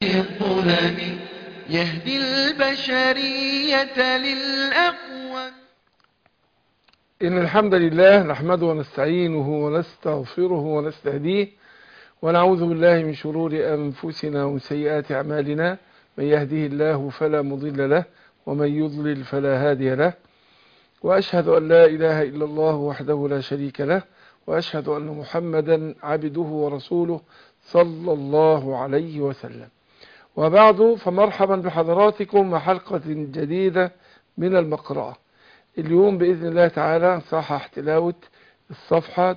الظلم يهدي البشرية للأقوم إن الحمد لله نحمده ونستعينه ونستغفره ونستهديه ونعوذ بالله من شرور أنفسنا ومن سيئات أعمالنا من يهده الله فلا مضل له ومن يضلل فلا هادي له وأشهد أن لا إله إلا الله وحده لا شريك له وأشهد أن محمدا عبده ورسوله صلى الله عليه وسلم وبعد فمرحبا بحضراتكم مع حلقة جديدة من المقرأة اليوم بإذن الله تعالى صحح تلاوة الصفحة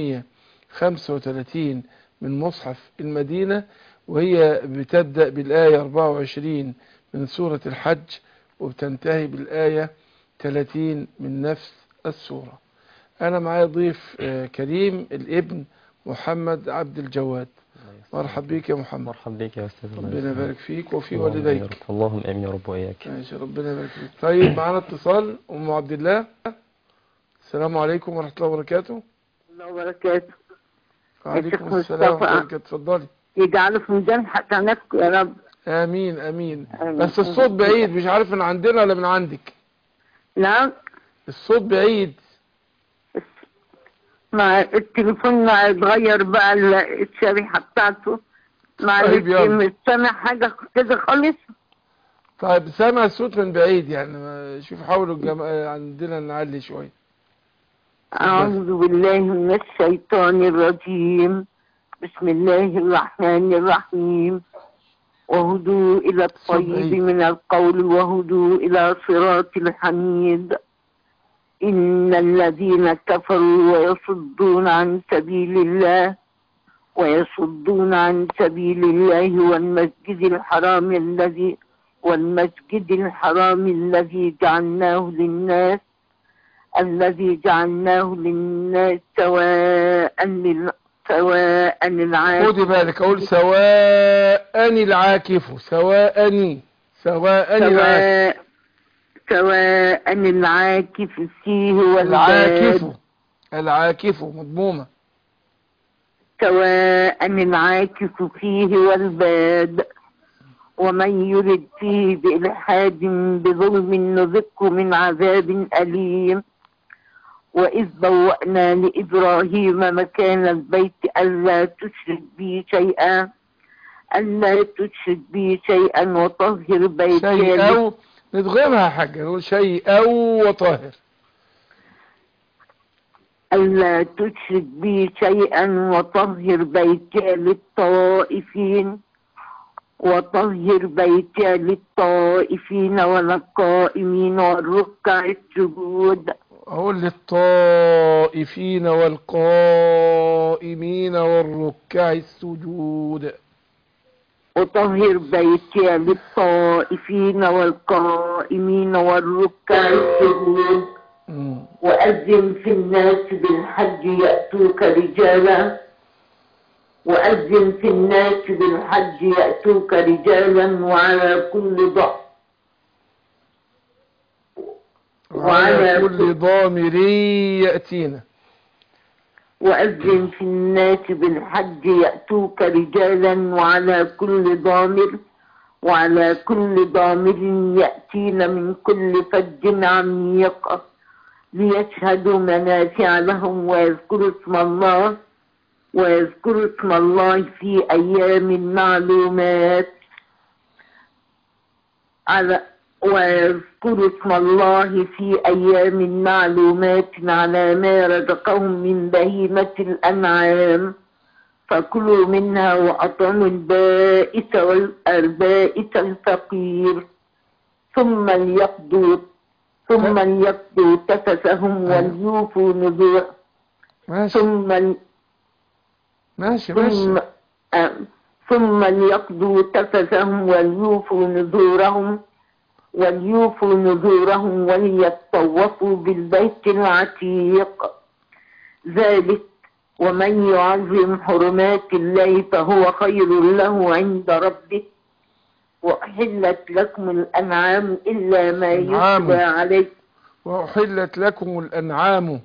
335 من مصحف المدينة وهي بتبدأ بالآية 24 من سورة الحج وبتنتهي بالآية 30 من نفس السورة أنا معايا ضيف كريم الابن محمد عبد الجواد مرحب بيك يا محمد مرحب بك يا استاذ ربنا يبارك فيك وفي اللهم يا والديك رب. اللهم امين يا رب واياك ماشي ربنا يبارك فيك طيب معانا اتصال ام عبد الله السلام عليكم ورحمه الله وبركاته الله وبركاته وعليكم شيخ السلام ورحمه الله مصطفى. وبركاته اتفضلي يجعله في ميزان حسناتكم يا رب امين امين آمين. بس الصوت بعيد مش عارف من عندنا ولا من عندك نعم الصوت بعيد مع التليفون ما اتغير بقى ال- الشريحة بتاعته معلش طيب يلا. مش سامع حاجة كده خالص طيب سامع الصوت من بعيد يعني ما- شوف حاولوا الجماعة عندنا نعلي شويه أعوذ بالله من الشيطان الرجيم بسم الله الرحمن الرحيم وهدوا إلى الطيب بعيد. من القول وهدوا إلى صراط الحميد إن الذين كفروا ويصدون عن سبيل الله ويصدون عن سبيل الله والمسجد الحرام الذي والمسجد الحرام الذي جعلناه للناس الذي جعلناه للناس سواء لل... سواء العاكف خدي بالك اقول سواء العاكف سواء سواء العاكف سواء سواء العاكف فيه والباد العاكف العاكف مضمومه سواء العاكف فيه والباد ومن يرد فيه بإلحاد بظلم نذقه من عذاب أليم وإذ بوأنا لإبراهيم مكان البيت ألا تشرك بي شيئا ألا تشرك بي شيئا وطهر بيتي شيء لل- أو ندغمها يا حاجة نقول شيء أو وطاهر ألا تشرك بي شيئا وطهر بيتي للطائفين وطهر بيتي للطائفين والقائمين والركع السجود أقول للطائفين والقائمين والركع السجود وطهر بيتي للطائفين والقائمين والركع السجود مم. وأذن في الناس بالحج يأتوك رجالا وأذن في الناس بالحج يأتوك رجالا وعلى كل ضعف وعلى وعلى كل ضامر يأتينا وأذن في الناس بالحج يأتوك رجالا وعلى كل ضامر وعلى كل ضامر يأتين من كل فج عميق ليشهدوا منافع لهم ويذكروا اسم الله ويذكروا اسم الله في أيام معلومات على ويذكروا اسم الله في أيام معلومات على ما رزقهم من بهيمة الأنعام فكلوا منها وأطعموا البائس والبائس الفقير ثم ليقضوا ثم ليقضوا تفسهم وليوفوا نذور ماشي ثم ماشي ماشي ثم آه، ثم ليقضوا تفسهم وليوفوا نذورهم وليوفوا نذورهم وليطوفوا بالبيت العتيق ذلك ومن يعظم حرمات الله فهو خير له عند ربه وأحلت لكم الأنعام إلا ما أنعام. يتلى عليكم وأحلت لكم الأنعام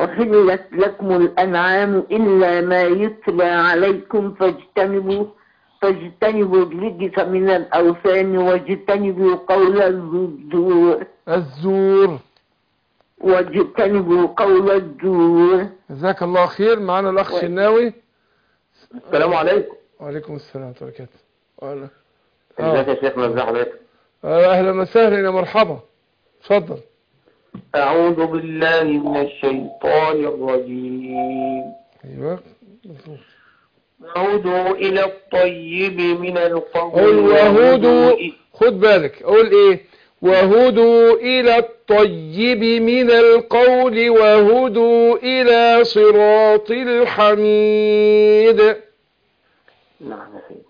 وأحلت لكم الأنعام إلا ما يتلى عليكم فاجتنبوا فاجتنبوا الرجس من الأوثان واجتنبوا قول الزور الزور واجتنبوا قول الزور جزاك الله خير معنا الأخ و- شناوي السلام عليكم وعليكم السلام ورحمة الله وبركاته وعلى- ازيك آه. يا شيخنا ازي حضرتك آه، أهلا وسهلا يا مرحبا اتفضل اعوذ بالله من الشيطان الرجيم ايوه مظبوط. عودوا الى الطيب من القول قول وهودوا وهدوا خد بالك اقول ايه وهدوا الى الطيب من القول وهدوا الى صراط الحميد نعم يا سيدي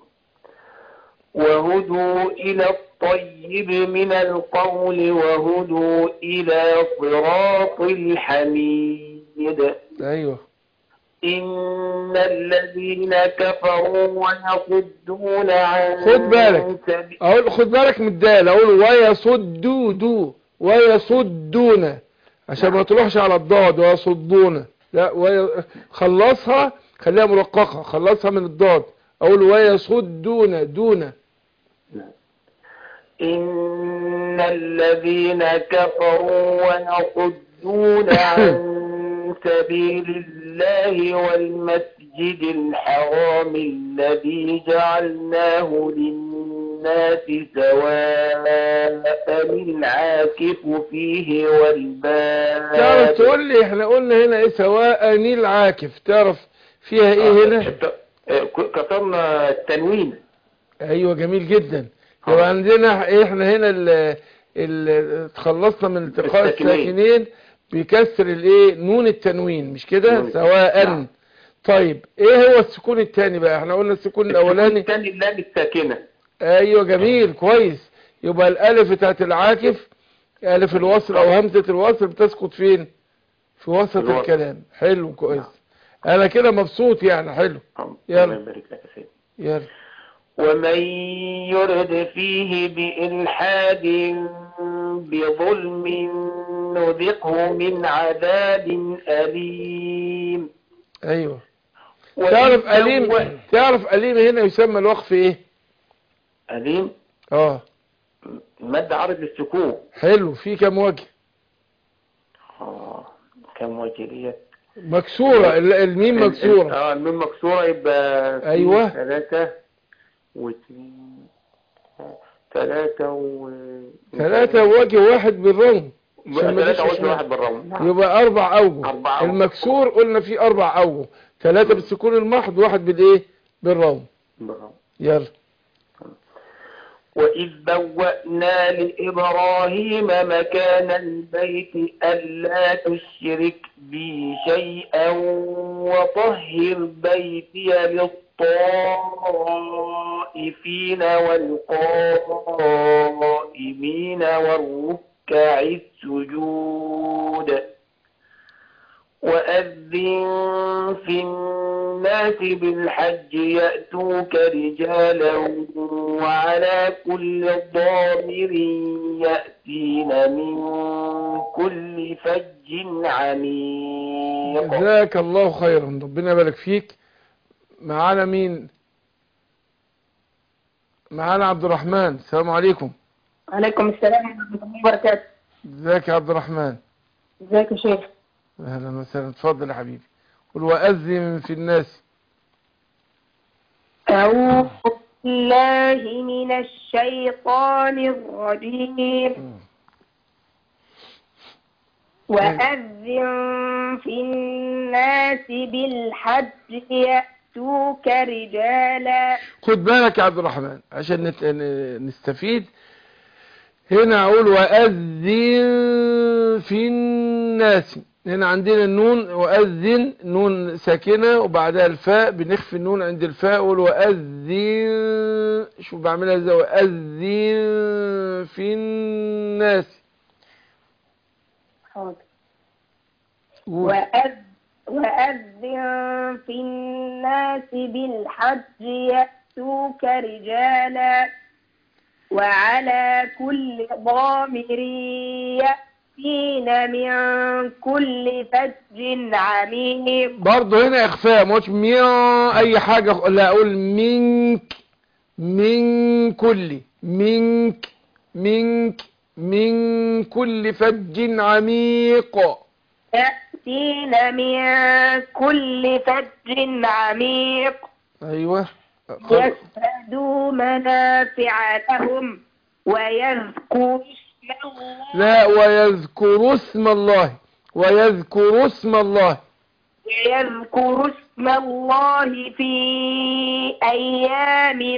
وهدوا إلى الطيب من القول وهدوا إلى صراط الحميد ايوه إن الذين كفروا ويصدون عن خد بالك. سبيل اقول خد بالك من الدال اقول ويصدوا دو ويصدون عشان ما تروحش على الضاد ويصدون لا وي... خلصها خليها مرققة خلصها من الضاد اقول ويصدون دون إن الذين كفروا ويصدون عن سبيل الله والمسجد الحرام الذي جعلناه للناس سواء العاكف فيه تعرف والباد تقول لي احنا قلنا هنا ايه سواء العاكف تعرف فيها ايه هنا كسرنا التنوين ايوه جميل جدا آه. يبقى عندنا إيه احنا هنا ال ال تخلصنا من التقاء الساكنين. الساكنين بكسر الايه نون التنوين مش كده نون. سواء نعم. طيب ايه هو السكون الثاني بقى احنا قلنا السكون الاولاني الثاني اللام الساكنة ايوه جميل كويس يبقى الالف بتاعت العاكف الف الوصل او همزة الوصل بتسقط فين في وسط الوسط. الكلام حلو كويس انا كده مبسوط يعني حلو يلا. الله يبارك لك يا سيدي يلا ومن يرد فيه بإلحاد بظلم نذقه من عذاب أليم ايوه وإذ تعرف سوى- أليم تعرف أليم هنا يسمى الوقف ايه أليم اه مد عرض للسكون حلو في كم وجه آه كم وجه ديت مكسورة ال- الميم مكسورة اه الميم مكسورة يبقى في أيوة. ثلاثة واثنين ثلاثة و ثلاثة وجه واحد بالرغم عشان ما ثلاثة تجيش وجه شمال. واحد بالرغم نعم. يبقى أربع أوجه أربع أوجه. المكسور قلنا فيه أربع أوجه ثلاثة بالسكون المحض واحد بالإيه بالروم بالرغم يلا وإذ بوأنا لإبراهيم مكان البيت ألا تشرك بي شيئا وطهر بيتي للطائفين والقائمين والركع السجود وأذن في الناس بالحج يأتوك رجالا وعلى كل ضامر يأتين من كل فج عميق جزاك الله خيرا ربنا يبارك فيك معانا مين معانا عبد الرحمن السلام عليكم عليكم السلام ورحمة الله وبركاته ازيك يا عبد الرحمن ازيك يا شيخ اهلا وسهلا اتفضل يا حبيبي قل وأذن في الناس أعوذ بالله من الشيطان الرجيم وأذن في الناس بالحج يأتوك رجالا خد بالك يا عبد الرحمن عشان نت... ن- نستفيد هنا اقول وأذن في الناس هنا عندنا النون وأذن نون ساكنة وبعدها الفاء بنخفي النون عند الفاء اقول وأذن شوف بعملها ازاي وأذن في الناس حاضر قول. وأذ- وأذن في الناس بالحج يأتوك رجالا وعلى كل ضامر يأتين من كل فج عميق برضه هنا اخفاء ما قلتش ميا اي حاجة لا اقول منك من كل منك منك من كل فج عميق يأتين من كل فج عميق أيوة يشهدوا منافع لهم ويذكروا اسم الله لا ويذكر اسم الله ويذكر اسم الله ويذكروا اسم الله في أيام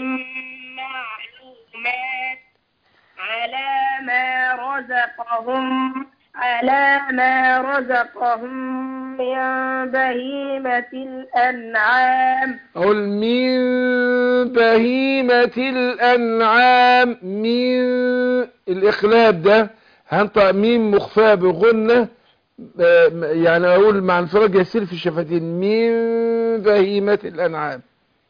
معلومات على ما رزقهم على ما رزقهم من بهيمة الأنعام أقول من بهيمة الأنعام من الإخلاب ده هنطق ميم مخفاة بغنة آه، يعني أقول مع انفراج يسير في الشفتين من بهيمة الأنعام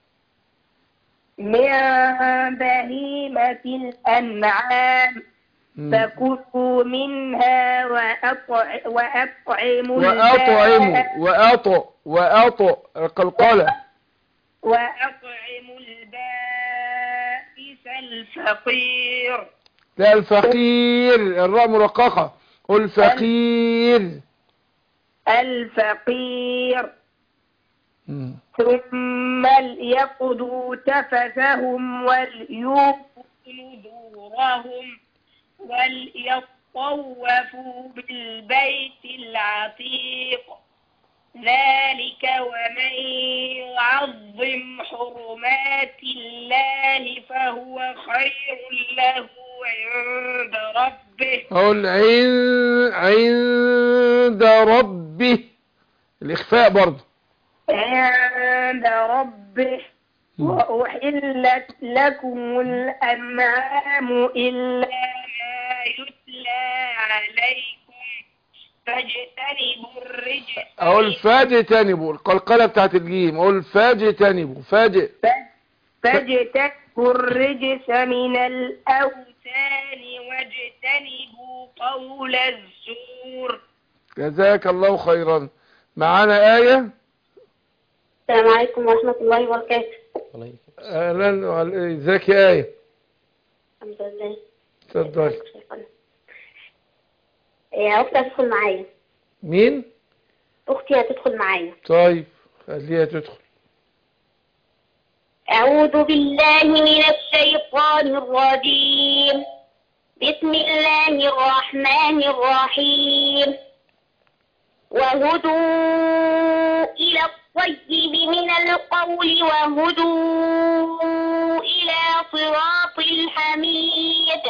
من بهيمة الأنعام مم. فكلوا منها وأطع وأطعموا وأطعموا البائس وأطع وأطع قلقلة وأطعموا البائس الفقير لا الفقير الراء مرققة قل فقير الفقير مم. ثم ليقضوا تفثهم وليوفوا نذورهم وليطوفوا بالبيت العتيق ذلك ومن يعظم حرمات الله فهو خير له عند ربه أقول عند عند ربه الإخفاء برضه عند ربه وأحلت لكم الأنعام إلا ما يتلى عليكم فاجتنبوا الرجس أقول فاجتنبوا القلقلة بتاعت الجيم أقول فاجتنبوا فاج فاجتنبوا الرجس من الأوثان واجتنبوا قول الزور جزاك الله خيرا معانا آية السلام عليكم ورحمة الله وبركاته الله يكرمك. أهلا وعلى- ازيك يا آية الحمد لله اتفضلي يا أختي هتدخل معايا مين أختي هتدخل معايا طيب خليها تدخل أعوذ بالله من الشيطان الرجيم بسم الله الرحمن الرحيم وهدوا إلى الطيب من القول وهدوا إلى صراط الحميد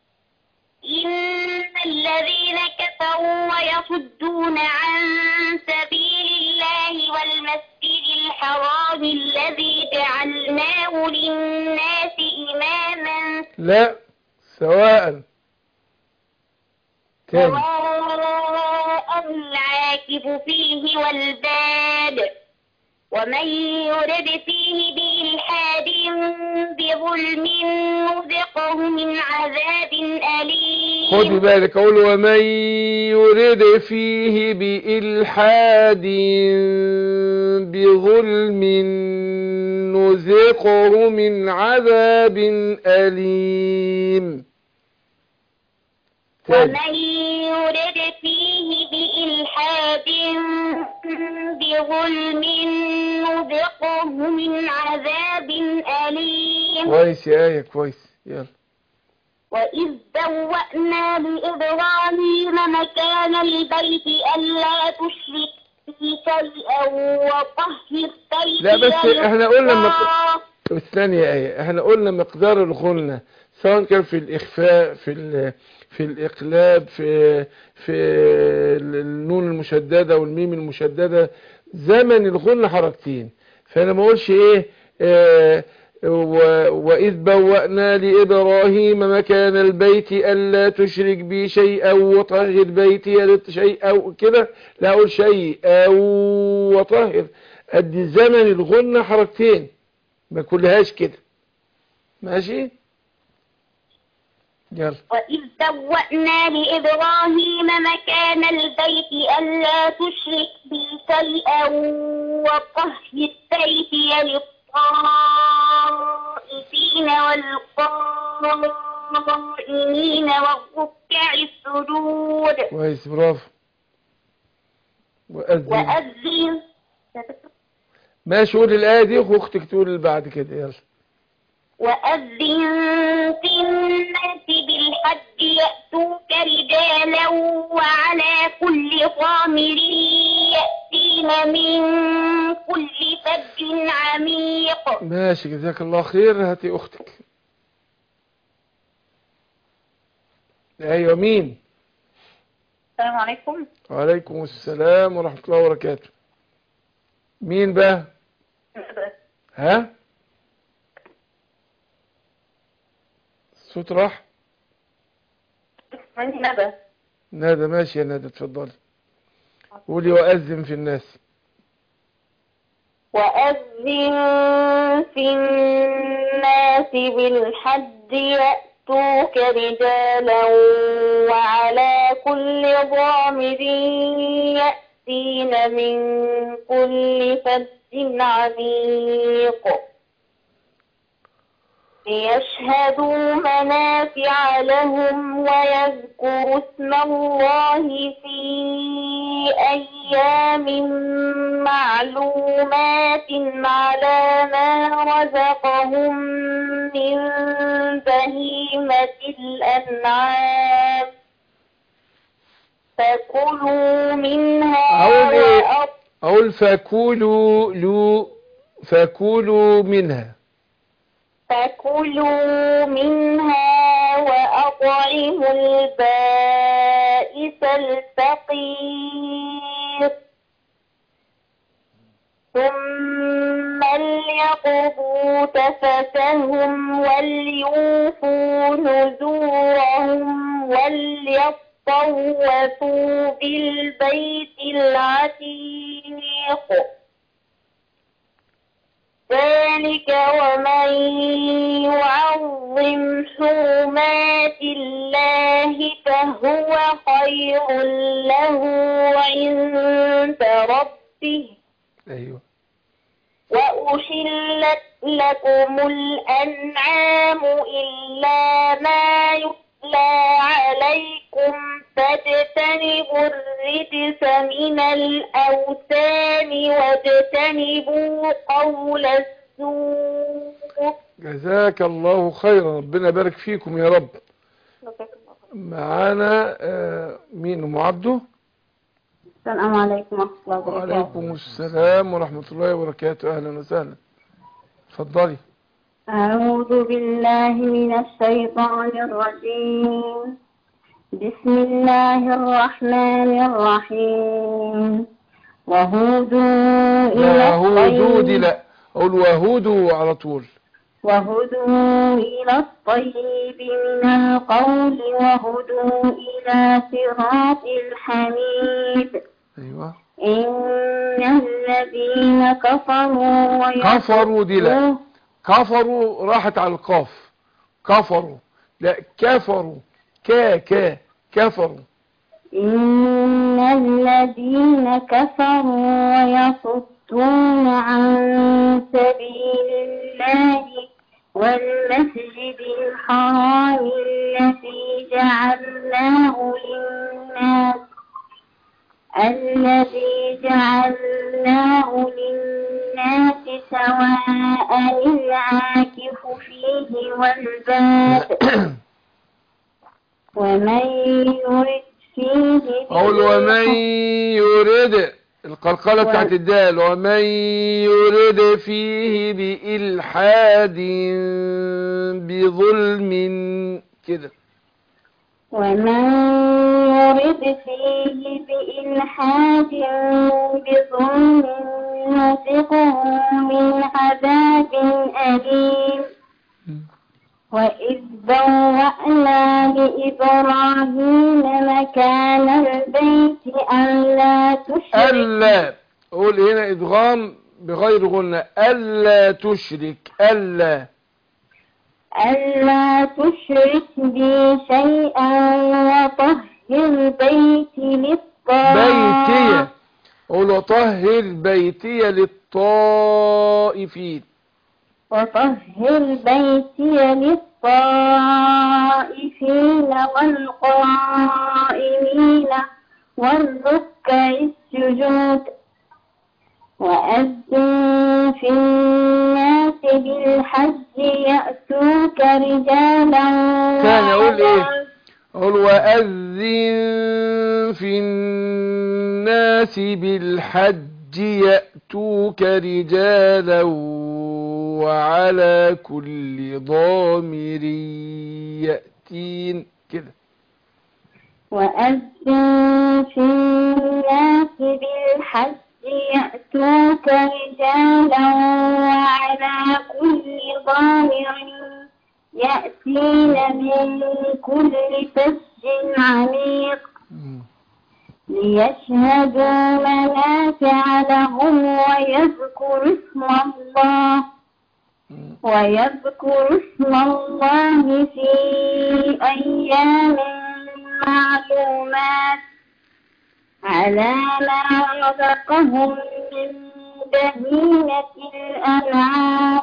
إن الذين كفروا ويصدون عن سبيل الله والمسجد الحرام الذي جعلناه للناس إماما لا سواء تاني سواء العاكف فيه والباد ومن يرد فيه بإلحاد بظلم نذقه من عذاب أليم خدي بالك أقول ومن يرد فيه بإلحاد بظلم نذقه من عذاب أليم تاني. ومن يرد فيه بإلحاد بظلم نذقه من عذاب أليم كويس يا آية كويس يلا وإذ بوأنا لإبراهيم مكان البيت ألا تشرك بي شيئا وطهر بيتي لا، بس إحنا قلنا مق- للطواف. استني يا آية احنا قلنا مقدار الغنة سواء كان في الإخفاء في ال- في الإقلاب في في النون المشددة والميم المشددة زمن الغنة حركتين فأنا ما أقولش إيه آه و- وإذ بوأنا لإبراهيم مكان البيت ألا تشرك بي شيئا وطهر بيتي لت- شيئا كده لا أقول شيء أو وطهر أدي زمن الغنة حركتين ما كلهاش كده ماشي يلا وإذ بوأنا لإبراهيم مكان البيت ألا تشرك بي شيئا وطهر بيتي للطائفين الصادقين والقائمين والركع السجود كويس برافو وأذن وأذن ماشي قول الآية دي وأختك تقول اللي بعد كده يلا وأذن في الناس بالحج يأتوك رجالا وعلى كل ضامر يأتين من كل فج عميق ماشي جزاك الله خير هاتي أختك أيوة مين السلام عليكم وعليكم السلام ورحمة الله وبركاته مين بقى ها الصوت راح ندى ندى ماشي يا ندى اتفضلي قولي وأذن في الناس وأذن في الناس بالحج يأتوك رجالا وعلى كل ضامر يأتين من كل فج عميق ليشهدوا منافع لهم ويذكروا اسم الله في أيام معلومات على ما رزقهم من بهيمة الأنعام فكلوا منها أقول إيه؟ وأطعموا أقول فكلوا لو فكلوا منها فكلوا منها وأطعموا البائس الفقير ثم ليقضوا تفتهم وليوفوا نذورهم وليطوفوا بالبيت العتيق ذلك ومن يعظم حرمات الله فهو خير له عند ربه أيوة وأحلت لكم الأنعام إلا ما يتلى عليكم فاجتنبوا الرجس من الأوثان واجتنبوا قول الزور جزاك الله خيرا ربنا يبارك فيكم يا رب معانا آه، مين ام عبده السلام عليكم ورحمة الله وبركاته وعليكم السلام ورحمة الله وبركاته اهلا وسهلا اتفضلي أعوذ بالله من الشيطان الرجيم بسم الله الرحمن الرحيم وهدوا إلى لا هودو دي الطيب لا اقول وهودو على طول وهدوا إلى الطيب من القول وهدوا إلى صراط الحميد ايوه إن الذين كفروا كفروا دي لا ويصدون كفروا راحت على القاف كفروا لا كفروا كا كا كفروا إن الذين كفروا ويصدون عن سبيل الله والمسجد الحرام الذي جعلناه للناس الذي جعلناه للناس سواء العاكف فيه والباد ومن يرد فيه اقول ومن يريد القلقلة و- بتاعت الدال ومن يريد فيه بإلحاد بظلم كده ومن يرد فيه بإلحاد بظلم نذقه من عذاب أليم وإذ بوأنا لإبراهيم مكان البيت ألا تشرك ألا قول هنا إدغام بغير غنى ألا تشرك ألا ألا تشرك بي شيئا وطهر بيتي للطائفين بيتي قول وطهر بيتي للطائفين وطهر بيتي للطائفين والقائمين والركع السجود وأذن في الناس بالحج يأتوك رجالا كان يقول إيه؟ وعلى- قل وأذن في الناس بالحج يأتوك رجالا وعلى كل ضامر يأتين كده وأذن في الناس بالحج يأتوك رجالا وعلى كل ضامر يأتين من كل فج عميق مم. ليشهدوا منافع لهم ويذكروا اسم الله مم. ويذكر اسم الله في أيام معلومات على ما رزقهم من بهيمة الأنعام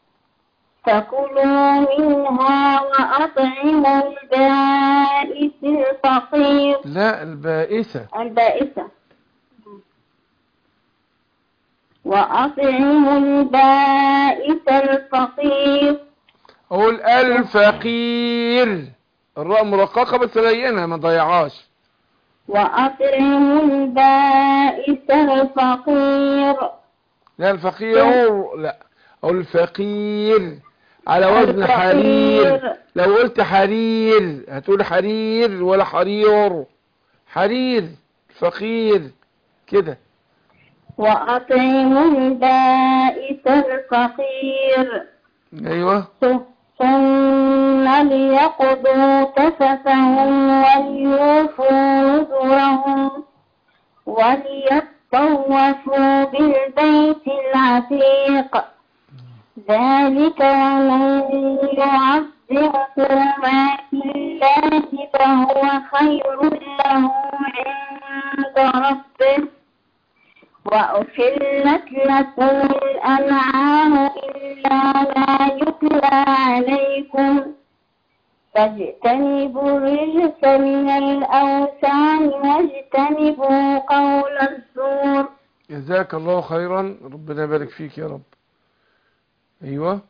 فكلوا منها وأطعموا البائس الفقير لا البائسة البائسة وأطعموا البائس الفقير أقول الفقير الراء مرققة بس لينها ما ضيعهاش وأطعموا البائس الفقير لا الفقير لا أقول الفقير على وزن حرير الفقير. لو قلت حرير هتقول حرير ولا حرير حرير فقير كده وأطعموا البائس الفقير ايوه ثم ليقضوا تفثهم وليوفوا نذورهم وليطوفوا بالبيت العتيق ذلك ومن يعظم حرمات الله فهو خير له عند ربه وأحلت لكم الأنعام إلا ما يتلى عليكم فاجتنبوا الرجس من الأوثان واجتنبوا قول الزور جزاك الله خيرا ربنا يبارك فيك يا رب ايوه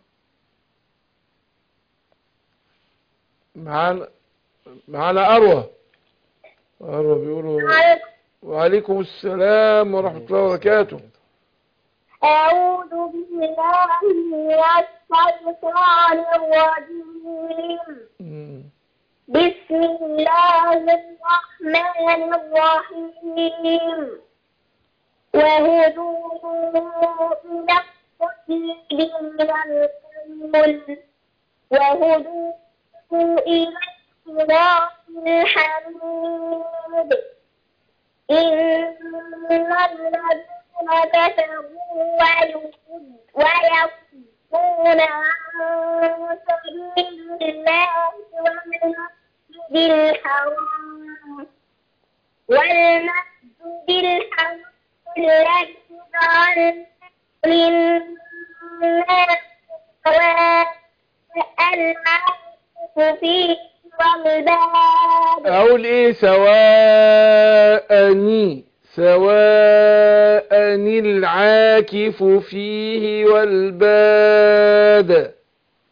معانا معانا اروى اروى بيقولوا وعليكم السلام ورحمة الله وبركاته أعوذ بالله من الشيطان الرجيم مم. بسم الله الرحمن الرحيم وهدوا إلى الطيب من القول وهدوا إلى الصراط الحميد إن الذين كفروا ويصد- ويصدون عن سبيل الله والمسجد الحرام والمسجد الحرام الذي جعلناه للناس سواء العاكف فيه والباد اقول ايه سواءني سواء العاكف فيه والباد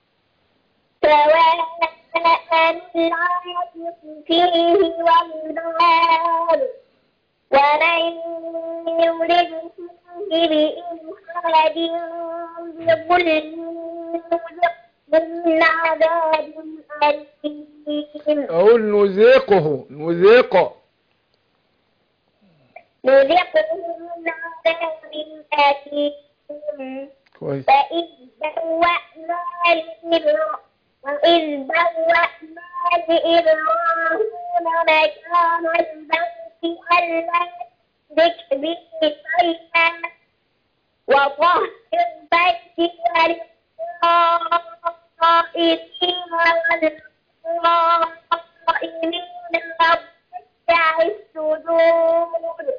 سواء العاكف فيه والباد ومن يرد فيه بإلحاد بظلم نذقه من عذاب أليم اقول نذيقه نذيق نذقه من عذاب أليم كويس وإذ بوأنا لإبراهيم وإذ بوأنا لإبراهيم مكان البيت ألا تشرك به شيئا وطهر بيتي للطائفين والقائمين والركع السجود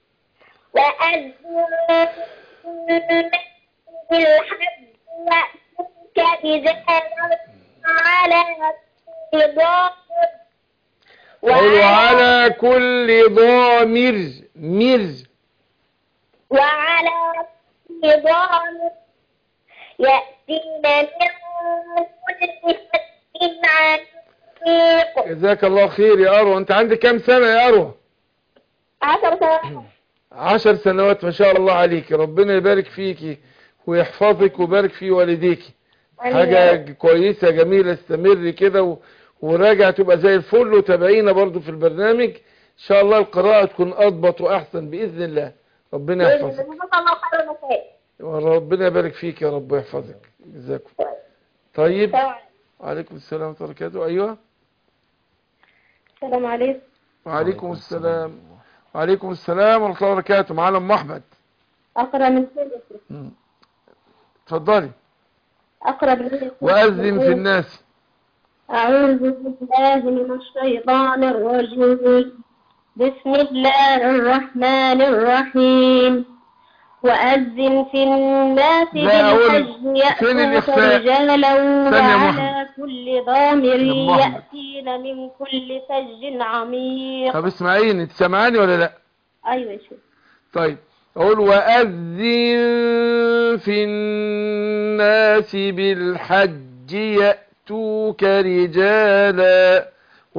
وأذن بالحج رجالا على كل ضامر قولوا على كل ضامر مر وعلى كل ضامر يأتين من كل فج عميق جزاك الله خير يا أروى أنت عندك كام سنة يا أروى عشر سنوات عشر سنوات ما شاء الله عليك ربنا يبارك فيك ويحفظك ويبارك في والديك حاجة كويسة جميلة استمري كده و... وراجع تبقى زي الفل وتابعينا برضو في البرنامج ان شاء الله القراءة تكون اضبط واحسن باذن الله ربنا يحفظك جزاك الله خير المسائل وربنا يبارك فيك يا رب ويحفظك جزاكم طيب السلام وعليكم السلام ورحمة الله وبركاته ايوه السلام عليكم وعليكم السلام وعليكم السلام ورحمة الله وبركاته معانا ام احمد أقرأ من سورة مم. اتفضلي أقرأ من سورة واذن في الناس أعوذ بالله من الشيطان الرجيم بسم الله الرحمن الرحيم وأذن في الناس لا أقول- بالحج فين يأتوك الإخفاء؟ رجالا ثانية يا وعلى كل ضامر يا أم أحمد. يأتين من كل فج عميق طب اسمعيني انت سامعاني ولا لا أيوة يا شيخ طيب أقول وأذن في الناس بالحج يأتوك رجالا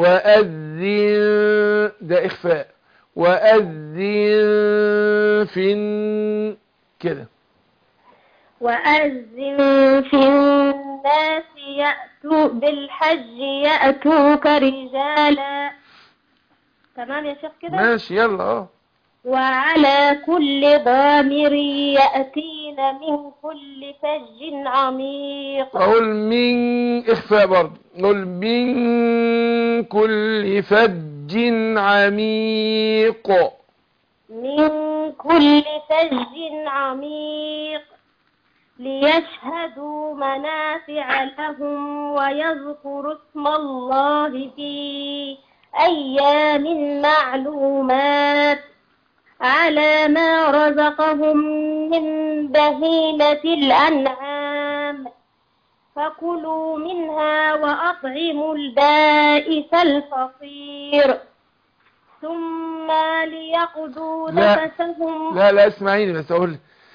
وأذن ده إخفاء وأذن في الن- كده وأذن في الناس يأتوا بالحج يأتوك رجالا تمام يا شيخ كده ماشي يلا اه وعلى كل ضامر يأتين من كل فج عميق أقول من إخفاء برضه نقول من كل فج عميق من كل فج عميق ليشهدوا منافع لهم ويذكروا اسم الله في أيام معلومات على ما رزقهم من بهيمة الأنعام فكلوا منها وأطعموا البائس الفقير ثم ليقضوا لا. نفسهم لا لا اسمعيني بس اقول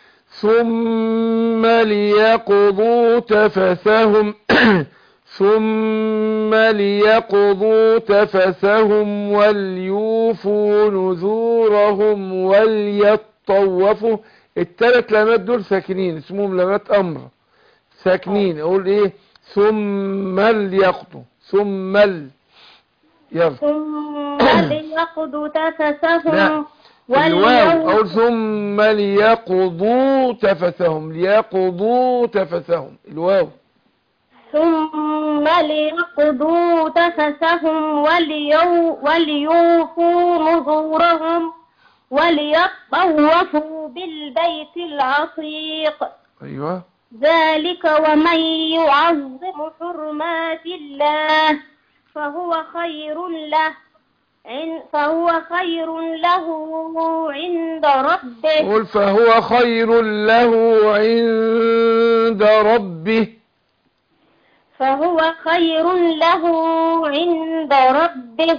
ثم ليقضوا تفسهم ثم ليقضوا تفسهم وليوفوا نذورهم وليطوفوا الثلاث لامات دول ساكنين اسمهم لامات امر ساكنين اقول ايه ثم ليقضوا ثم ال... يلا ثم ليقضوا لا. تفسهم الواو وليوفوا أو ثم ليقضوا تفثهم ليقضوا تفثهم الواو ثم ليقضوا تفسهم وليو وليوفوا نذورهم وليطوفوا بالبيت العتيق أيوة ذلك ومن يعظم حرمات الله فهو خير له عن- فهو خير له عند ربه قل فهو خير له عند ربه فهو خير له عند ربه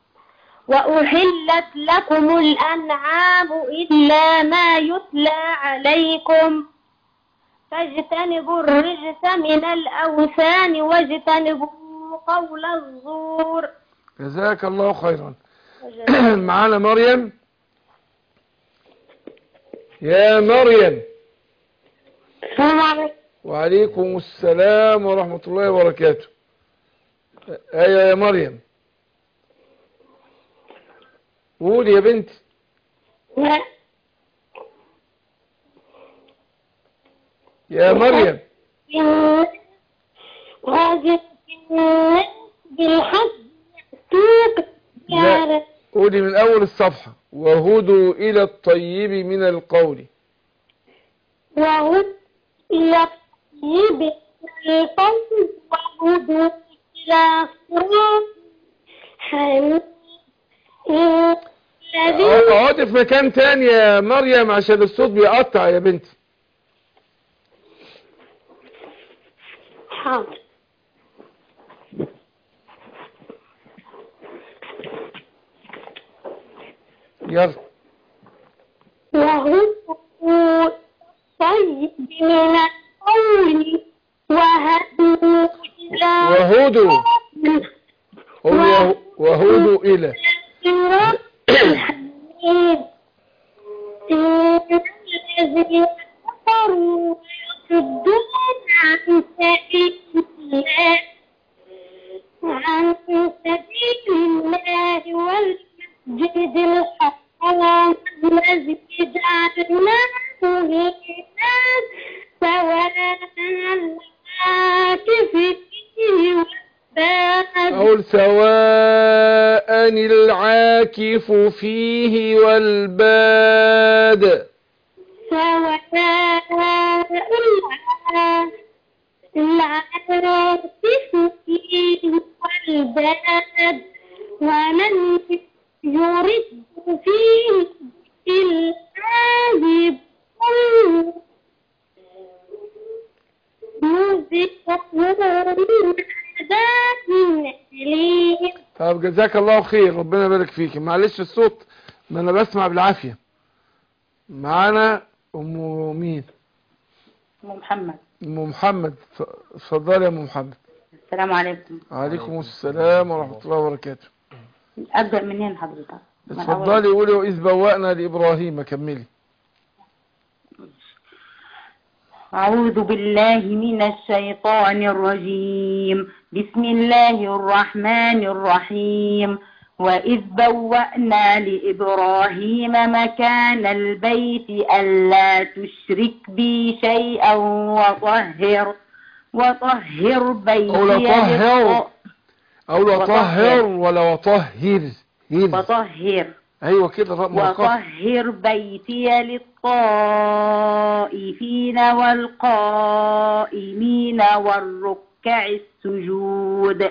وأحلت لكم الأنعام إلا ما يتلى عليكم فاجتنبوا الرجس من الأوثان واجتنبوا قول الزور جزاك الله خيرا معانا مريم يا مريم السلام عليكم وعليكم السلام ورحمة الله وبركاته ايوه يا مريم قولي يا بنتي يا مريم وهذه بالحج يأتوك لا. قولي من اول الصفحة وهدوا الى الطيب من القول وهد إلى الطيب القلب وهدوا إلى صراط حميد الذي اقعدي في مكان تاني يا مريم عشان الصوت بيقطع يا بنتي حاضر يلا وهو طيب من القول وهدوا إلى وهدوا قل وهدوا إلى صراط الحميد إن الذين كفروا ويصدون عن سبيل الله عن سبيل الله والمسجد الحرام الذي جعلناه للناس سواء العاكف فيه والباد أقول سواء العاكف فيه والباد سواء العاكف فيه والباد ومن يرد فيه بالله بكل نذقه من عذاب أليم طب جزاك الله خير ربنا يبارك فيك معلش الصوت ما انا بسمع بالعافية معانا ام مين أم محمد ام محمد ف- اتفضلي يا ام محمد السلام عليكم عليكم السلام ورحمة الله وبركاته أبدأ منين حضرتك؟ من أول؟ اتفضلي قولي وإذ بوأنا لإبراهيم كملي أعوذ بالله من الشيطان الرجيم بسم الله الرحمن الرحيم وإذ بوأنا لإبراهيم مكان البيت ألا تشرك بي شيئا وطهر وطهر بيتي أو لطهر. للط- أو وطهر. وطهر ولا وطهر هير وطهر أيوة كده الراء مرققة وطهر بيتي للطائفين والقائمين والركع السجود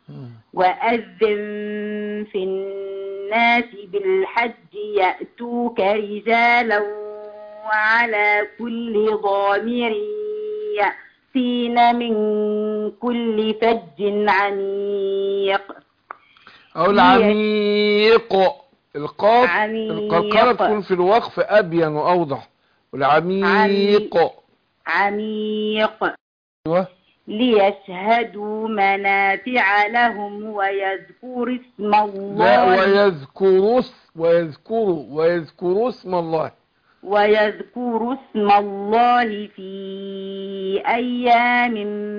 وأذن في الناس بالحج يأتوك رجالا وعلى كل ضامر يأتين من كل فج عميق أو العميق القاف عميق. القلقلة تكون في الوقف أبين وأوضح والعميق عميق أيوة ليشهدوا منافع لهم ويذكروا اسم لا الله ويذكروا اس- ويذكروا ويذكروا اسم الله ويذكروا اسم الله في أيام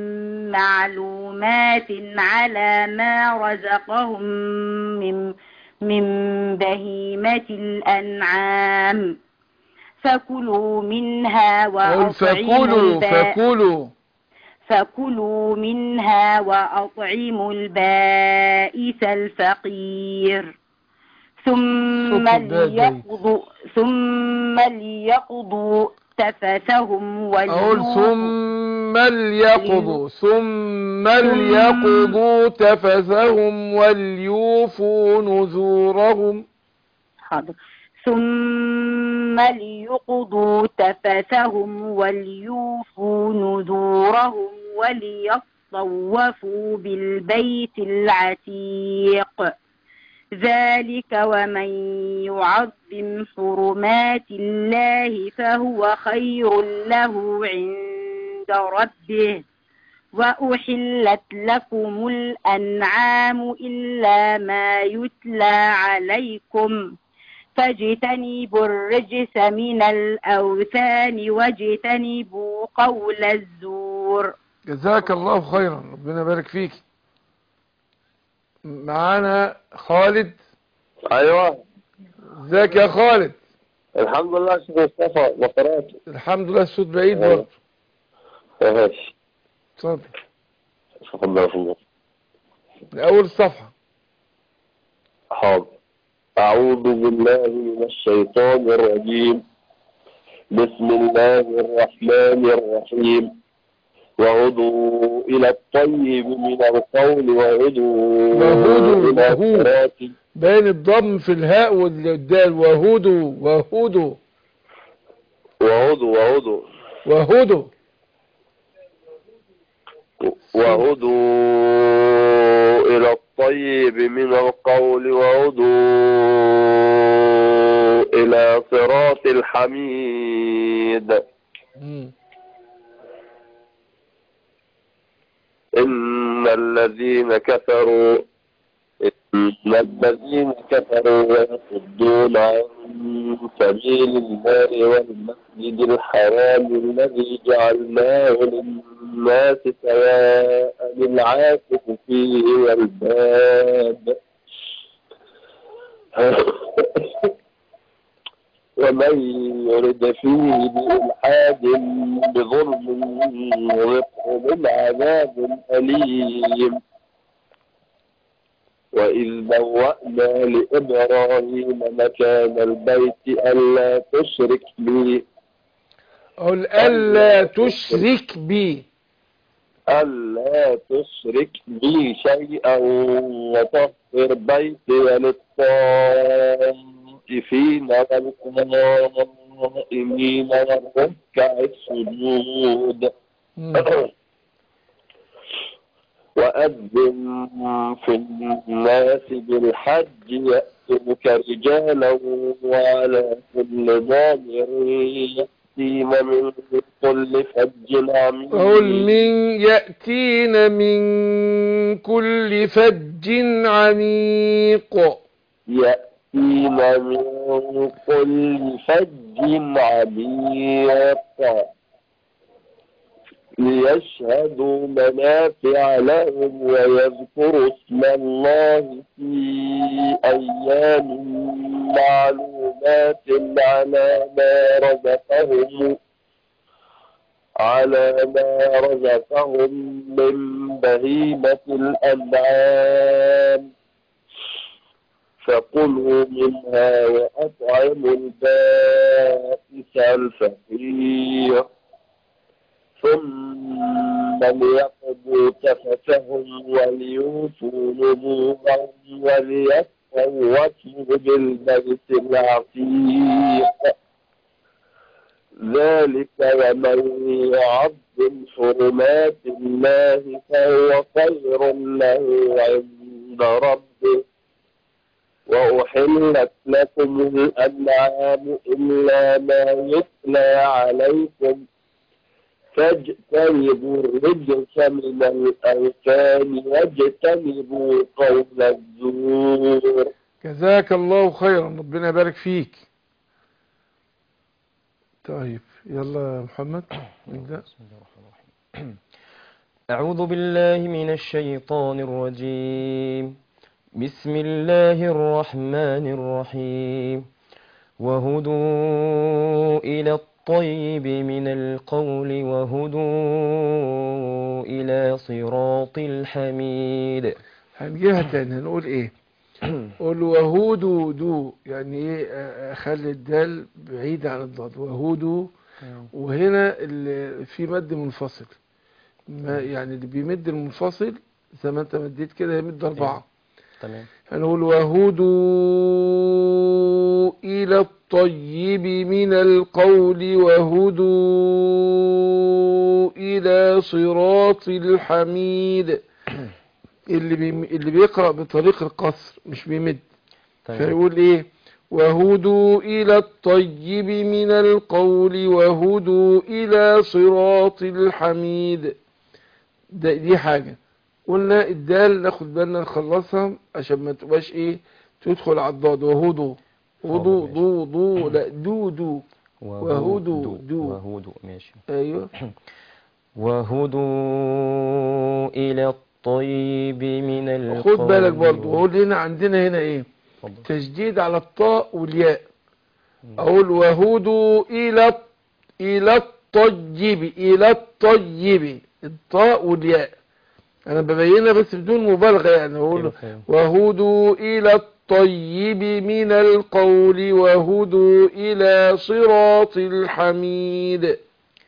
معلومات على ما رزقهم من من بهيمة الأنعام فكلوا منها قل وأطعموا فكلوا البائس فكلوا فكلوا منها وأطعموا البائس الفقير ثم صوت الباء ليقضوا ثم ليقضوا تفثهم أقول وليوفوا ثم ليقضوا ثم ليقضوا تفثهم وليوفوا نذورهم حاضر ثم ليقضوا تفثهم وليوفوا نذورهم وليطوفوا بالبيت العتيق ذلك ومن يعظم حرمات الله فهو خير له عند ربه وأحلت لكم الأنعام إلا ما يتلى عليكم فاجتنبوا الرجس من الأوثان واجتنبوا قول الزور جزاك الله خيرا ربنا يبارك فيك معانا خالد ايوه ازيك يا خالد الحمد لله شيخ مصطفى وقرات الحمد لله الصوت بعيد أيوة. برضه ماشي اتفضل تفضل في الله من اول الصفحة حاضر أعوذ بالله من الشيطان الرجيم بسم الله الرحمن الرحيم وهدوا إلى الطيب من القول وهدوا وهدوا، إلى وهو. الصراط باين الضم في الهاء والدال وهدوا وهدوا وهدوا وهدوا وهدوا وهدوا إلى الطيب من القول وهدوا إلى صراط الحميد مم. إن الذين كفروا إن الذين كفروا ويصدون عن سبيل الله والمسجد الحرام الذي جعلناه للناس سواء العاكف فيه والباد ومن يرد فيه بإلحاد بظلم نذقه من عذاب أليم وإذ بوأنا لإبراهيم مكان البيت ألا تشرك بي قل ألا تشرك بي ألا تشرك بي شيئا وطهر بيتي للطائفين والقائمين والركع السجود مم. وأذن في الناس بالحج يأتوك رجالا وعلى كل ضامر يأتين من كل فج عميق قل من يأتين من كل فج عميق يأتين من كل فج عميق ليشهدوا منافع لهم ويذكروا اسم الله في أيام معلومات على ما رزقهم على ما رزقهم من بهيمة الأنعام فكلوا منها وأطعموا البائس الفقير ثم ليقضوا تفتهم وليوفوا نذورهم وليطوفوا بالبيت العتيق ذلك ومن يعظم حرمات الله فهو خير له عند ربه وأحلت لكم الأنعام إلا ما يتلى عليكم فاجتنبوا الرجس من الأوثان واجتنبوا قول الزور جزاك الله خيرا ربنا يبارك فيك طيب يلا يا محمد نبدأ بسم الله الرحمن الرحيم أعوذ بالله من الشيطان الرجيم بسم الله الرحمن الرحيم وهدوا إلى الطيب من القول وهدوا إلى صراط الحميد هنجيها تاني هنقول ايه قول وهودو دو يعني ايه آه، اخلي الدال بعيد عن الضاد وهودو وهنا اللي في مد منفصل ما يعني اللي بيمد المنفصل زي ما انت مديت كده يمد اربعه تمام هنقول وهدوا إلى الطيب من القول وهدوا إلى صراط الحميد اللي بي اللي بيقرأ بطريق القصر مش بيمد تمام فيقول ايه وهدوا إلى الطيب من القول وهدوا إلى صراط الحميد ده دي حاجة قلنا الدال ناخد بالنا نخلصها عشان ما تبقاش ايه تدخل على الضاد وهدوا هدوا ماشي. ضو ضو لا دو دو وهدوا دو. وهدوا ماشي ايوه وهدوا إلى الطيب من القول خد بالك برضو اقول هنا عندنا هنا ايه اتفضل. تشديد على الطاء والياء اقول وهدوا الى الى الطيب الى الطيب الطاء والياء انا ببينها بس بدون مبالغه يعني اقول أيوة فاهم. وهدوا الى الطيب من القول وهدوا الى صراط الحميد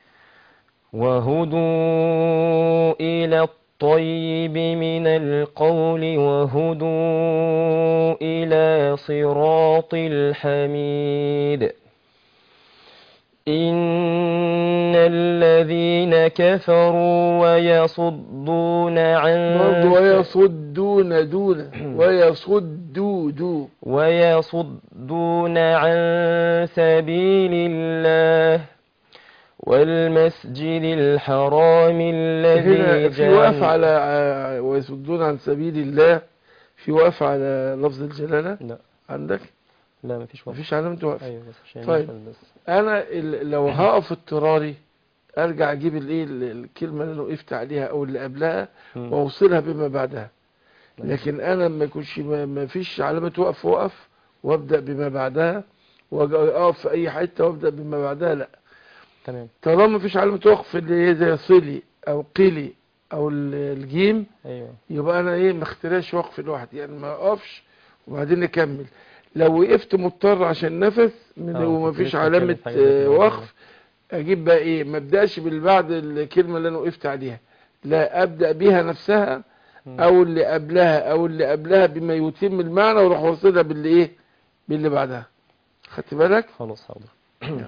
وهدوا إلى الطيب من القول وهدوا إلى صراط الحميد إن الذين كفروا ويصدون عن برضه ويصدون دون ويصدوا دو ويصدون عن سبيل الله والمسجد الحرام الذي هنا في وقف جعل على ع- ويصدون عن سبيل الله في وقف على لفظ الجلالة لا عندك لا مفيش وقت مفيش علامة وقف ايوه بس عشان طيب. نفهم بس انا ال- لو هقف اضطراري ارجع اجيب الايه ال- الكلمة اللي انا وقفت عليها او اللي قبلها مم. واوصلها بما بعدها ماشي. لكن انا ما يكونش ما ما فيش علامة وقف وقف وابدا بما بعدها واجي اقف في اي حتة وابدا بما بعدها لا تمام طالما ما فيش علامة وقف اللي هي زي صلي او قلي او ال- الجيم ايوه يبقى انا ايه ما اختراش وقف لوحدي يعني ما اقفش وبعدين اكمل لو وقفت مضطر عشان نفس من آه، وما كنت فيش لسه علامة هتكلم في حاجة زي آه، كده. وقف اجيب بقى ايه ما ابداش باللي بعد الكلمة اللي انا وقفت عليها لا ابدا بيها نفسها مم. او اللي قبلها او اللي قبلها بما يتم المعنى واروح واصلها باللي ايه باللي بعدها خدت بالك خلاص حاضر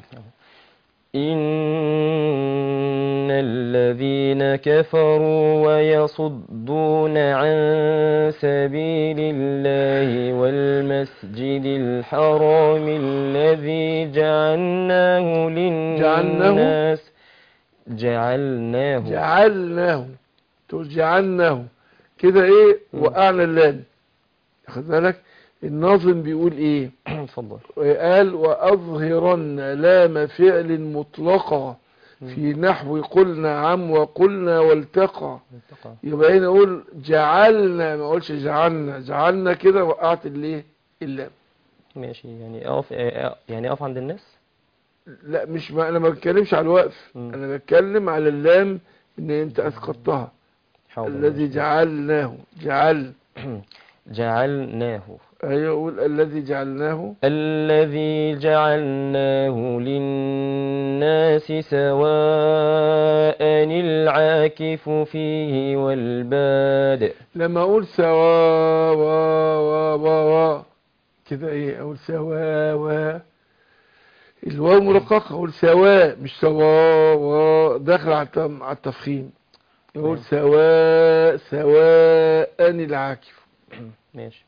إن الذين كفروا ويصدون عن سبيل الله والمسجد الحرام الذي جعلناه للناس جعلناه جعلناه تقول جعلناه كده ايه مم. وقعنا اللام خد بالك الناظم بيقول ايه اتفضل قال وأظهرن لام فعل مطلقة في نحو قلنا عم وقلنا والتقى انتقى. يبقى هنا اقول جعلنا ما اقولش جعلنا جعلنا كده وقعت الايه اللام ماشي يعني اقف اه، يعني اقف عند الناس لا مش ما انا ما بتكلمش على الوقف مم. انا بتكلم على اللام ان انت اسقطتها حاضر الذي ماشي. جعلناه جعل جعلناه ايوه اقول الذي جعلناه الذي جعلناه للناس سواء العاكف فيه والباد لما اقول سوا وا وا وا وا كده ايه اقول سوا وا الواو مرققة اقول سوا مش سوا وا داخل على التم- على التفخيم يقول نعم. سواء سواء العاكف ماشي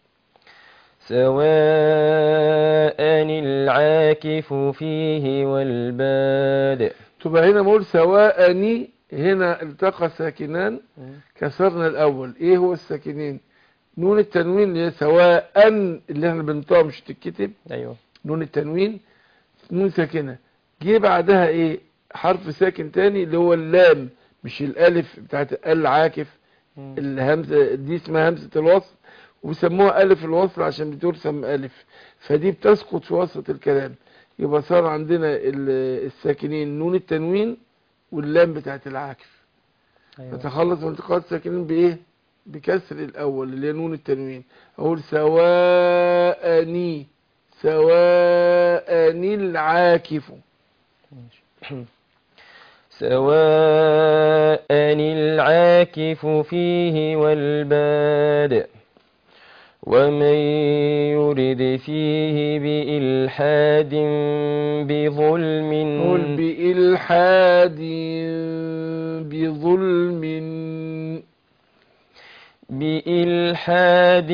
سواء العاكف فيه والباد تبقى هنا بقول سواء هنا التقى ساكنان كسرنا الاول ايه هو الساكنين نون التنوين اللي هي سواء اللي احنا بنطقها مش تتكتب ايوه نون التنوين نون ساكنة جه بعدها ايه حرف ساكن تاني اللي هو اللام مش الالف بتاعت العاكف مم. الهمزة دي اسمها همزة الوصل وبيسموها الف الوصل عشان بترسم الف فدي بتسقط في وسط الكلام يبقى صار عندنا ال- الساكنين نون التنوين واللام بتاعت العاكف ايوه نتخلص من التقاط الساكنين بايه بكسر الاول اللي هي نون التنوين اقول سواءني سواءني العاكف ماشي. سواء العاكف فيه والباد ومن يرد فيه بإلحاد بظلم قل بإلحاد بظلم بإلحاد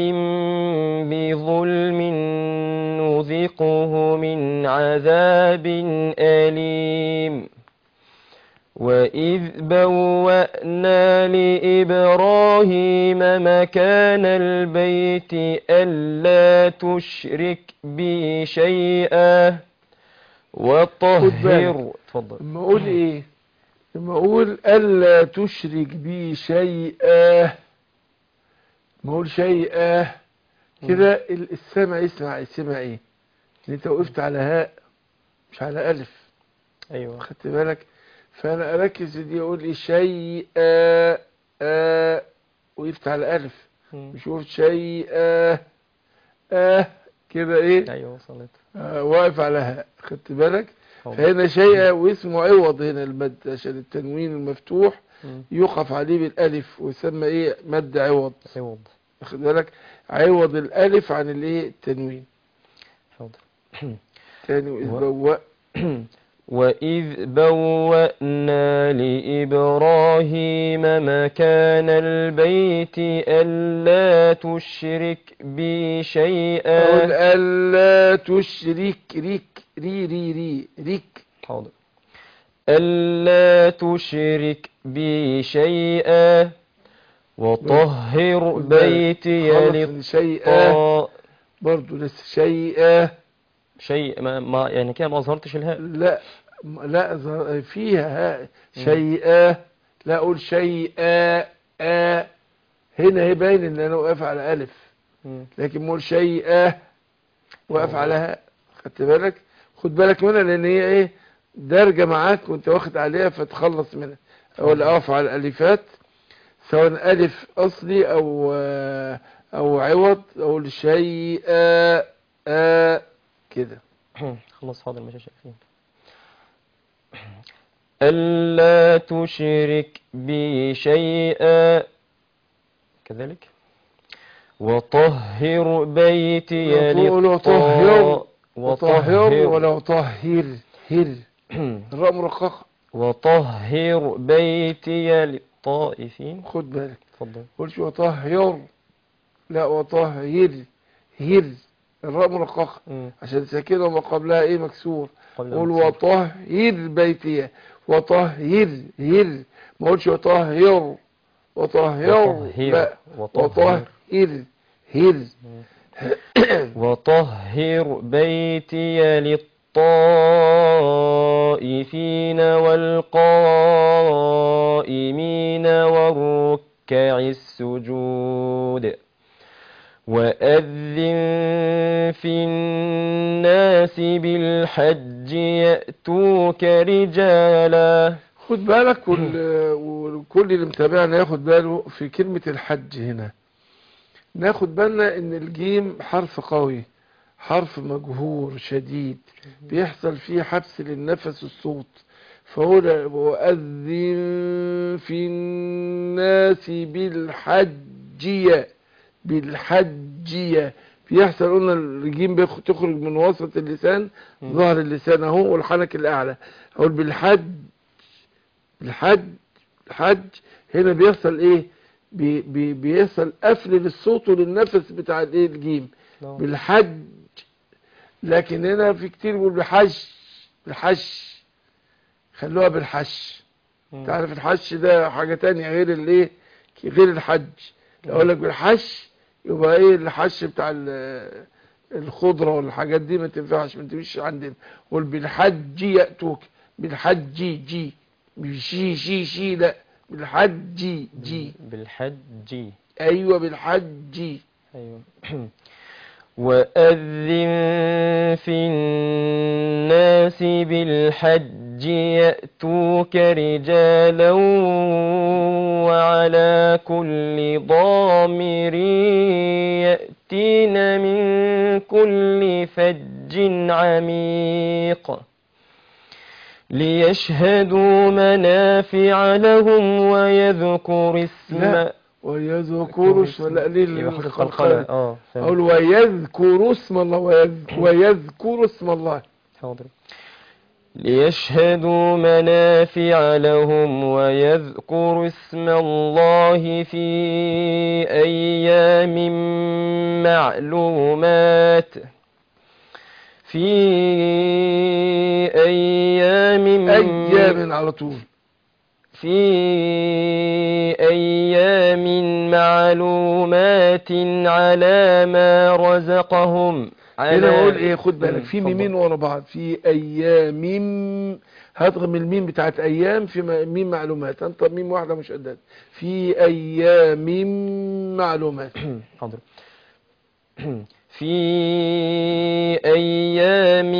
بظلم نذقه من عذاب أليم وإذ بوأنا لإبراهيم مكان البيت ألا تشرك بي شيئا وطهر اتفضل لما اقول ايه لما اقول الا تشرك بي شيئا ما اقول شيئا كده ال- السمع يسمع السمع ايه ان انت وقفت على هاء مش على الف أيوة خدت بالك فانا اركز في دي اقول ايه شيئا آه وقفت على الف مم. مش وقفت شيئا آه كده ايه أيوة وصلت آه واقف على هاء خدت بالك حاضر. فهنا شيء واسمه عوض هنا المد عشان التنوين المفتوح مم. يقف عليه بالالف ويسمى ايه مد عوض عوض واخد بالك عوض الالف عن الايه التنوين حاضر تاني وإذ و- بوأ وإذ بوأنا لإبراهيم مكان البيت ألا تشرك بي أقول شيئا ألا تشرك ريك ري ري ري ريك حاضر ألا تشرك بي شيئا وطهر بيتي خلص شيئا للطاء برضو لسه شيئا شيء ما, ما يعني كده ما أظهرتش الهاء لا لا ظهر- فيها ها شيئا لا أقول شيئا آ هنا هي باين إن أنا واقف على ألف مم. لكن مول شيئا واقف على هاء خدت بالك خد بالك منها لأن هي إيه دارجة معاك وأنت واخد عليها فتخلص منها أقول أقف على الألفات سواء ألف أصلي أو آه، أو عوض أقول شيئا آ كده خلاص حاضر مش شايفين ألا تشرك بي شيئا كذلك وطهر بيتي نقول للطاء وطهر ولا طهر هر الراء مرققة وطهر بيتي للطائفين خد بالك اتفضل قلش وطهر لا وطهر هر الراء مرققة مم. عشان ساكنة وما قبلها ايه مكسور قبل قول المكسور. وطهر بيتي وطهر هر ما قلش وطهر وطهر وطهر. لا وطهر. وطهر هر وطهر بيتي للطائفين والقائمين والركع السجود وأذن في الناس بالحج يأتوك رجالا خد بالك وال- وكل اللي متابعنا ياخد باله في كلمة الحج هنا ناخد بالنا ان الجيم حرف قوي حرف مجهور شديد بيحصل فيه حبس للنفس الصوت فهو وأذن في الناس بالحجية بالحجية بيحصل قلنا الجيم بيخ- تخرج من وسط اللسان ظهر اللسان اهو والحنك الاعلى اقول بالحج الحج الحج هنا بيحصل ايه بي بي بيحصل قفل للصوت وللنفس بتاع الايه الجيم نعم. بالحج لكن هنا في كتير بيقول بحش بالحش خلوها بالحش مم. تعرف الحش ده حاجة تانية غير الايه غير الحج لو اقول لك بالحش يبقى ايه الحش بتاع ال- الخضرة والحاجات دي ما تنفعش ما تمشيش عندنا قول بالحج يأتوك بالحج جي مش شي شي شي لا بالحج جي بالحج ايوه بالحج أيوة. وأذن في الناس بالحج يأتوك رجالا وعلى كل ضامر يأتين من كل فج عميق ليشهدوا منافع لهم ويذكر اسم لا ويذكر اسم لا ليه يبقى حاطط القلقلة قلقلة اه فهمت. اقول ويذكر اسم الله ويذ- ويذكر اسم الله حاضر ليشهدوا منافع لهم ويذكروا اسم الله في أيام معلومات في أيام ايام على طول في أيام معلومات على ما رزقهم هنا بقول ايه خد بالك مم، في اتفضل. ميمين ورا بعض في ايام هضغم الميم بتاعت ايام في م- ميم معلومات انت ميم واحده مش قدها في ايام معلومات حاضر في أيام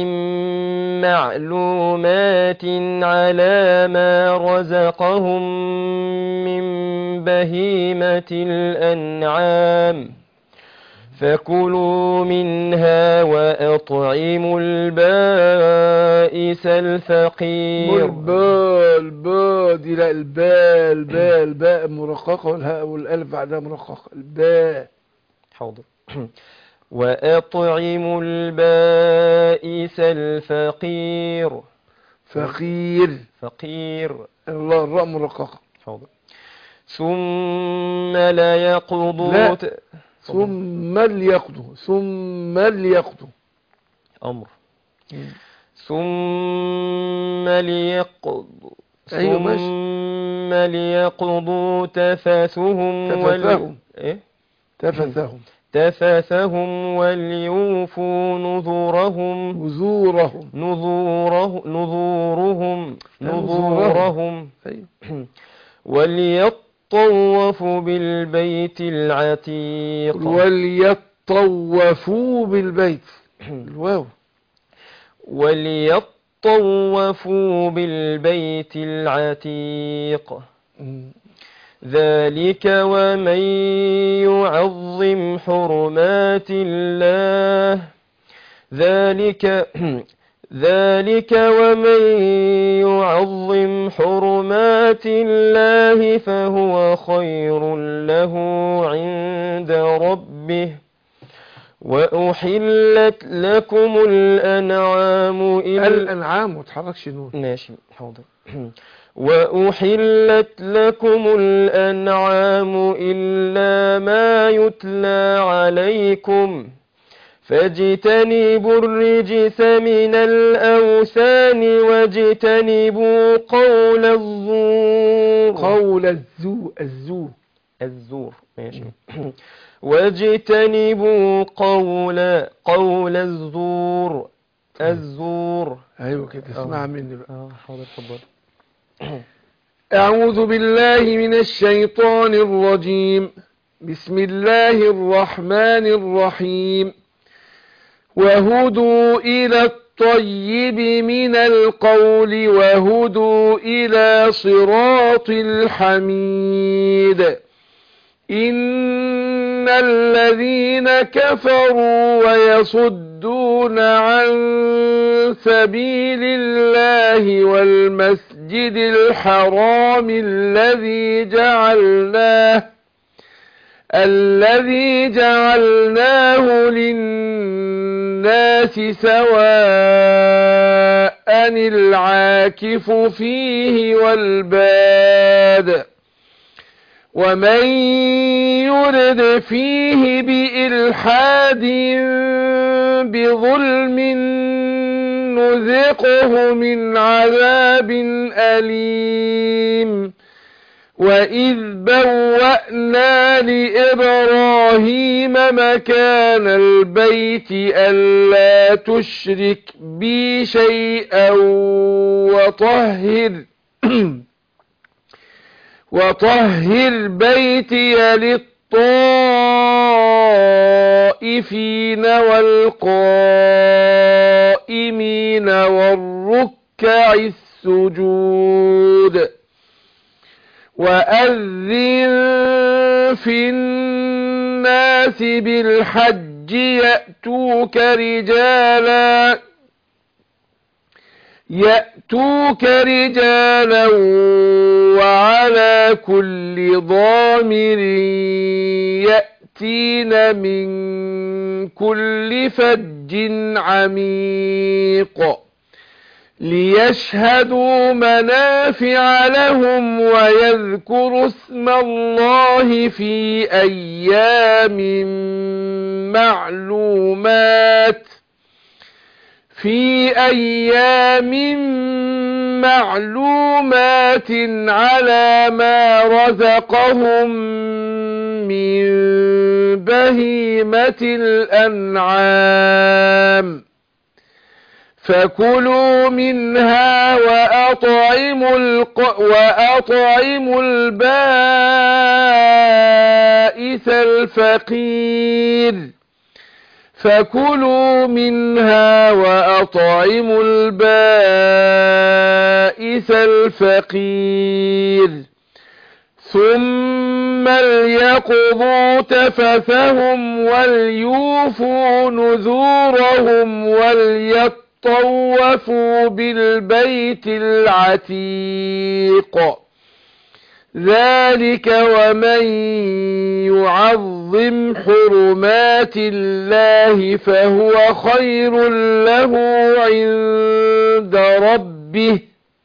معلومات على ما رزقهم من بهيمة الأنعام فكلوا منها وأطعموا البائس الفقير الباء الباء دي لا الباء الباء الباء مرققه والهاء والالف بعدها مرققه الباء حاضر وأطعموا البائس الفقير فقير فقير الله الراء مرققة حاضر ثم لا يقضوا لا. ت- ثم ليقضوا ثم ليقضوا أمر ثم ليقضوا أيوة، ماشي. ثم ليقضوا تفثهم تفثهم. إيه؟ تفثهم تفثهم وليوفوا نذورهم وزورهم نذوره نذورهم نذورهم أيوة. وليطوفوا بالبيت العتيق وليطوفوا بالبيت الواو وليطوفوا بالبيت العتيق مم. ذلك ومن يعظم حرمات الله ذلك ذلك ومن يعظم حرمات الله فهو خير له عند ربه وأحلت لكم الأنعام إلا الأنعام ما تحركش نور ماشي حاضر وأحلت لكم الأنعام إلا ما يتلى عليكم فاجتنبوا الرجس من الأوثان واجتنبوا قول الزور قول الزو الزو الزور ماشي واجتنبوا قول قول الزور الزور أيوة كده اسمع مني بقى اه حاضر اتفضل أعوذ بالله من الشيطان الرجيم بسم الله الرحمن الرحيم وهدوا إلى الطيب من القول وهدوا إلى صراط الحميد إن الذين كفروا ويصدون عن سبيل الله والمسجد الحرام الذي جعلناه الذي جعلناه للناس سواء العاكف فيه والباد ومن يرد فيه بإلحاد بظلم نذقه من عذاب أليم وإذ بوأنا لإبراهيم مكان البيت ألا تشرك بي شيئا وطهر وطهر بيتي للطائفين والقائمين والركع السجود وأذن في الناس بالحج يأتوك رجالا يأتوك رجالا وعلى كل ضامر يأتين من كل فج عميق ليشهدوا منافع لهم ويذكروا اسم الله في أيام معلومات في أيام معلومات على ما رزقهم من بهيمة الأنعام فكلوا منها وأطعموا الق... وأطعموا البائس الفقير فكلوا منها وأطعموا البائس الفقير ثم ليقضوا تفثهم وليوفوا نذورهم وليطوفوا بالبيت العتيق ذلك ومن يعظم حرمات الله فهو خير له عند ربه ربه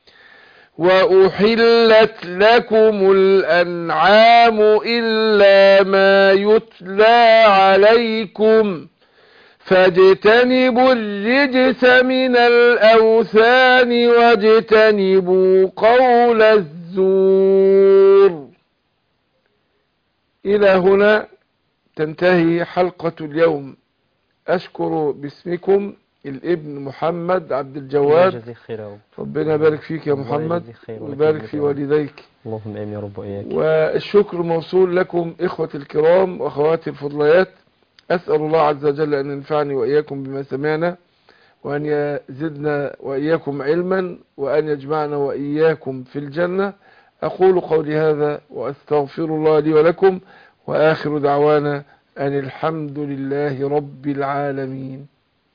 وأحلت لكم الأنعام إلا ما يتلى عليكم فاجتنبوا الرجس من الأوثان واجتنبوا قول الزور إلى هنا تنتهي حلقة اليوم أشكر باسمكم الابن محمد عبد الجواد جزاك خير يا رب ربنا يبارك فيك يا الله محمد يجزيك خير ولك ويبارك الجزاء. في والديك اللهم امين يا رب واياك والشكر موصول لكم إخوتي الكرام وأخواتي الفضليات أسأل الله عز وجل أن ينفعني وإياكم بما سمعنا وأن يزدنا وإياكم علما وأن يجمعنا وإياكم في الجنة أقول قولي هذا وأستغفر الله لي ولكم وآخر دعوانا أن الحمد لله رب العالمين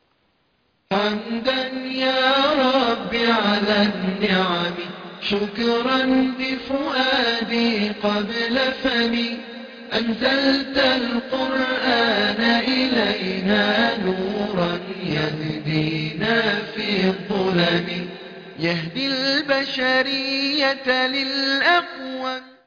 حمدا يا رب على النعم شكرا بفؤادي قبل فمي أنزلت القرآن إلينا نورا يهدينا في الظلم يهدي البشرية للأقوم